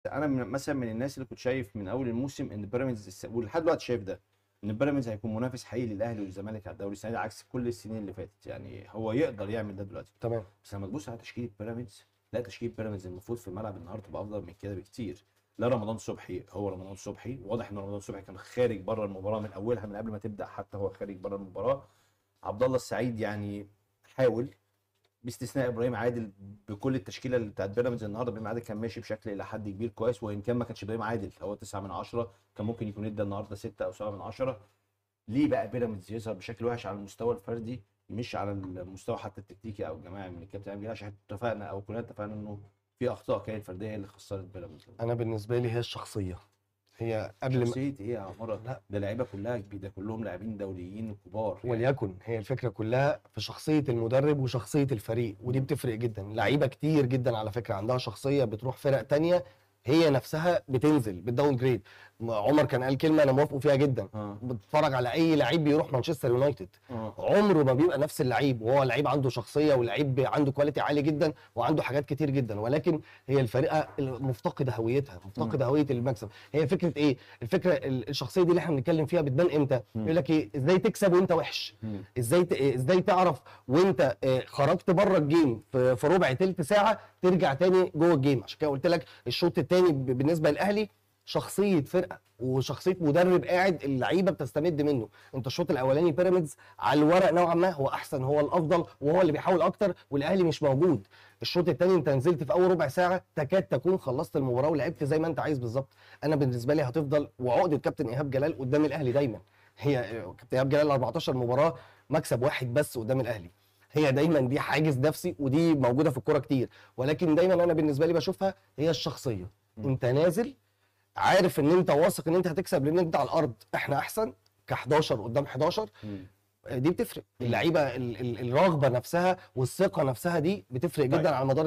انا من مثلا من الناس اللي كنت شايف من اول الموسم ان بيراميدز الس- ولحد دلوقتي شايف ده ان بيراميدز هيكون منافس حقيقي للاهلي والزمالك على الدوري السنه دي عكس كل السنين اللي فاتت يعني هو يقدر يعمل ده دلوقتي تمام بس لما تبص على تشكيله بيراميدز لا تشكيله بيراميدز المفروض في الملعب النهارده تبقى افضل من كده بكتير لا رمضان صبحي هو رمضان صبحي واضح ان رمضان صبحي كان خارج بره المباراه من اولها من قبل ما تبدا حتى هو خارج بره المباراه عبد الله السعيد يعني حاول باستثناء ابراهيم عادل بكل التشكيله اللي بتاعت بيراميدز النهارده ابراهيم عادل كان ماشي بشكل الى حد كبير كويس وان كان ما كانش ابراهيم عادل هو 9 من 10 كان ممكن يكون ادى النهارده 6 او 7 من 10 ليه بقى بيراميدز يظهر بشكل وحش على المستوى الفردي مش على المستوى حتى التكتيكي او الجماعي من الكابتن امجد عشان اتفقنا او كلنا اتفقنا انه في اخطاء كانت فرديه هي اللي خسرت بيراميدز انا بالنسبه لي هي الشخصيه هي قبل ما شخصيه ايه يا عمر لا. ده لعيبه كلها كبيره ده كلهم لاعبين دوليين كبار يعني. وليكن هي الفكره كلها في شخصيه المدرب وشخصيه الفريق ودي بتفرق جدا لعيبه كتير جدا على فكره عندها شخصيه بتروح فرق تانية هي نفسها بتنزل بالداون جريد عمر كان قال كلمه انا موافقه فيها جدا اه بتتفرج على اي لعيب بيروح مانشستر يونايتد اه عمره ما بيبقى نفس اللعيب وهو لعيب عنده شخصيه ولعيب عنده كواليتي عالي جدا وعنده حاجات كتير جدا ولكن هي الفرقه مفتقده هويتها مفتقده هويه المكسب هي فكره ايه الفكره ال- الشخصيه دي اللي احنا بنتكلم فيها بتبان امتى مم. يقول لك ايه ازاي تكسب وانت وحش مم. ازاي ت... ازاي تعرف وانت آه، خرجت بره الجيم في في ربع تلت ساعه ترجع تاني جوه الجيم عشان كده قلت لك الشوط الثاني بالنسبه للاهلي شخصيه فرقه وشخصيه مدرب قاعد اللعيبه بتستمد منه انت الشوط الاولاني بيراميدز على الورق نوعا ما هو احسن هو الافضل وهو اللي بيحاول اكتر والاهلي مش موجود الشوط الثاني انت نزلت في اول ربع ساعه تكاد تكون خلصت المباراه ولعبت زي ما انت عايز بالظبط انا بالنسبه لي هتفضل وعقده كابتن ايهاب جلال قدام الاهلي دايما هي كابتن ايهاب جلال 14 مباراه مكسب واحد بس قدام الاهلي هي دايما دي حاجز نفسي ودي موجوده في الكوره كتير ولكن دايما انا بالنسبه لي بشوفها هي الشخصيه م. انت نازل عارف ان انت واثق ان انت هتكسب لان انت على الارض احنا احسن ك 11 قدام 11 مم. دي بتفرق اللعيبه ال- ال- الرغبه نفسها والثقه نفسها دي بتفرق جدا طيب. على مدار